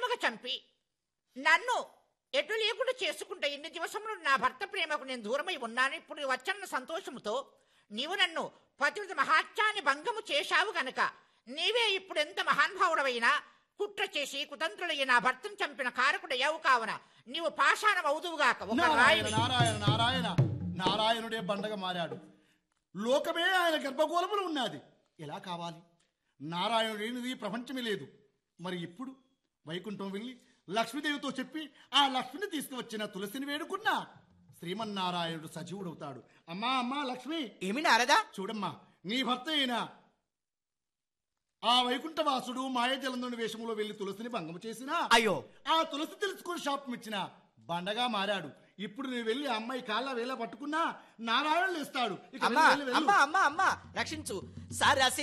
ప్రేమగా చంపి నన్ను ఎటు లేకుండా చేసుకుంటే ఇన్ని దివసములు నా భర్త ప్రేమకు నేను దూరమై ఉన్నాను ఇప్పుడు వచ్చన్న సంతోషముతో నీవు నన్ను పతివ్రత మహాత్యాన్ని భంగము చేశావు గనక నీవే ఇప్పుడు ఎంత మహానుభావుడవైనా కుట్ర చేసి కుతంత్రులయ్యి నా భర్తను చంపిన కారకుడయ్యావు కావున నీవు పాషాణం అవుదువుగాక ఒక నారాయణ రాయిని నారాయణ నారాయణ నారాయణుడే బండగా మారాడు లోకమే ఆయన గర్భగోళములు ఉన్నది ఎలా కావాలి నారాయణుడు లేనిది ప్రపంచమే లేదు మరి ఇప్పుడు వైకుంఠం వెళ్ళి లక్ష్మీదేవితో చెప్పి ఆ లక్ష్మిని తీసుకువచ్చిన తులసిని వేడుకున్నా శ్రీమన్నారాయణుడు సజీవుడవుతాడు అమ్మా అమ్మా లక్ష్మి ఏమి నారదా చూడమ్మా నీ భర్త అయిన ఆ వైకుంఠవాసుడు మాయజలందుని వేషములో వెళ్లి తులసిని భంగం చేసినా అయ్యో ఆ తులసి తెలుసుకొని శాపం ఇచ్చిన బండగా మారాడు ఇప్పుడు నువ్వు వెళ్ళి ఆ అమ్మాయి కాళ్ళ వేళ పట్టుకున్నా నారాయణ లేస్తాడు ఇక అమ్మా వెళ్ళు, వెళ్ళు, వెళ్ళు. అమ్మా అమ్మా అమ్మా రక్షించు సరసి